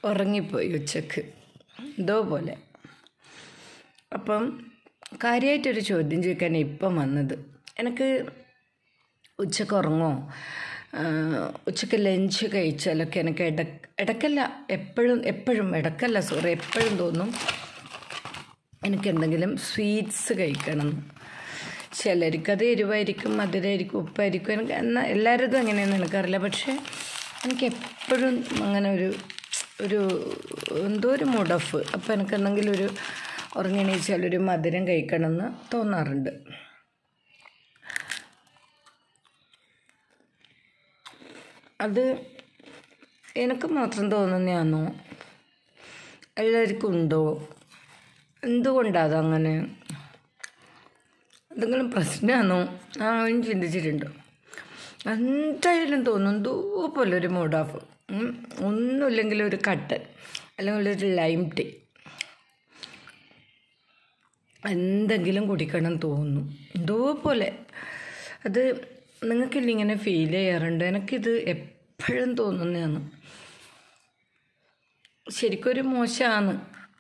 ഉറങ്ങിപ്പോയി ഉച്ചക്ക് എന്തോ പോലെ അപ്പം കാര്യമായിട്ടൊരു ചോദ്യം ചോദിക്കാൻ ഇപ്പം വന്നത് എനിക്ക് ഉച്ചക്ക് ഉറങ്ങോ ഉച്ചക്ക് ലഞ്ച് കഴിച്ചാലൊക്കെ എനിക്ക് ഇട ഇടയ്ക്കല്ല എപ്പോഴും എപ്പോഴും ഇടയ്ക്കല്ല സോറി എപ്പോഴും തോന്നും എനിക്ക് എന്തെങ്കിലും സ്വീറ്റ്സ് കഴിക്കണം എന്ന്. ചിലർക്കത് എരിവായിരിക്കും മധുരമായിരിക്കും ഉപ്പായിരിക്കും എനിക്ക് എന്നാൽ എല്ലാവരതും അങ്ങനെയൊന്നും എനിക്കറിയില്ല പക്ഷേ എനിക്ക് എപ്പോഴും അങ്ങനെ ഒരു ഒരു എന്തോ ഒരു മൂഡ് ഓഫ് അപ്പോൾ എനിക്ക് എന്തെങ്കിലും ഒരു ഉറങ്ങിണീച്ചാൽ ഒരു മധുരം കഴിക്കണമെന്ന് തോന്നാറുണ്ട് അത് എനിക്ക് മാത്രം തോന്നുന്നതാണോ എല്ലാവർക്കും ഉണ്ടോ എന്തുകൊണ്ടാണ് അതങ്ങനെ എന്തെങ്കിലും പ്രശ്നമാണോ ആ അവൻ ചിന്തിച്ചിട്ടുണ്ടോ എന്തായാലും തോന്നും എന്തോ പോലെ ഒരു മൂഡ് ഓഫ് ഒന്നുമില്ലെങ്കിൽ ഒരു കട്ടൻ അല്ലെങ്കിൽ ഒരു ലൈം ടീ എന്തെങ്കിലും കുടിക്കണം തോന്നും എന്തോ പോലെ അത് നിങ്ങൾക്കില്ല ഇങ്ങനെ ഫീൽ ചെയ്യാറുണ്ട് എനിക്കിത് എപ്പോഴും തോന്നുന്നതാണ് ശരിക്കൊരു മോശമാണ്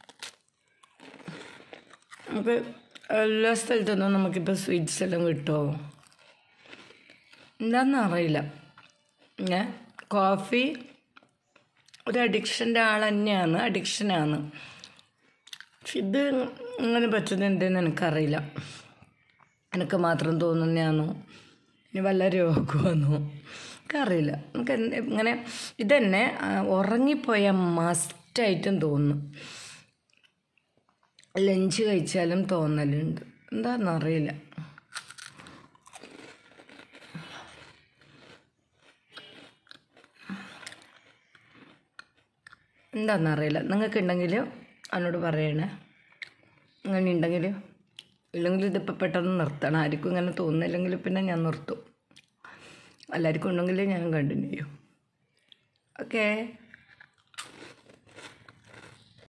നമുക്ക് എല്ലാ സ്ഥലത്തൊന്നും നമുക്കിപ്പോൾ സ്വീറ്റ്സ് എല്ലാം കിട്ടുമോ എന്താണെന്ന് അറിയില്ല ഞാൻ കോഫി ഒരു അഡിക്ഷൻ്റെ ആൾ തന്നെയാണ് അഡിക്ഷനാണ് പക്ഷെ ഇത് അങ്ങനെ പറ്റുന്നുണ്ടെന്ന് എനിക്കറിയില്ല എനിക്ക് മാത്രം തോന്നുന്നതാണോ ഇനി വല്ല രോഗമാണോ എനിക്കറിയില്ല നമുക്ക് എന്ത് ഇങ്ങനെ ഇതന്നെ ആ, ഉറങ്ങിപ്പോയാൽ മസ്റ്റായിട്ടും തോന്നും ലഞ്ച് കഴിച്ചാലും തോന്നലുണ്ട് എന്താണെന്നറിയില്ല എന്താണെന്നറിയില്ല നിങ്ങൾക്കുണ്ടെങ്കിൽ എന്നോട് പറയണേ അങ്ങനെ ഉണ്ടെങ്കിൽ ഇല്ലെങ്കിൽ ഇതിപ്പോൾ പെട്ടെന്ന് നിർത്തണം ആർക്കും ഇങ്ങനെ തോന്നുന്നില്ലെങ്കിൽ പിന്നെ ഞാൻ നിർത്തും എല്ലാവർക്കും ഉണ്ടെങ്കിൽ ഞാൻ കണ്ടിന്യൂ ചെയ്യും ഓക്കേ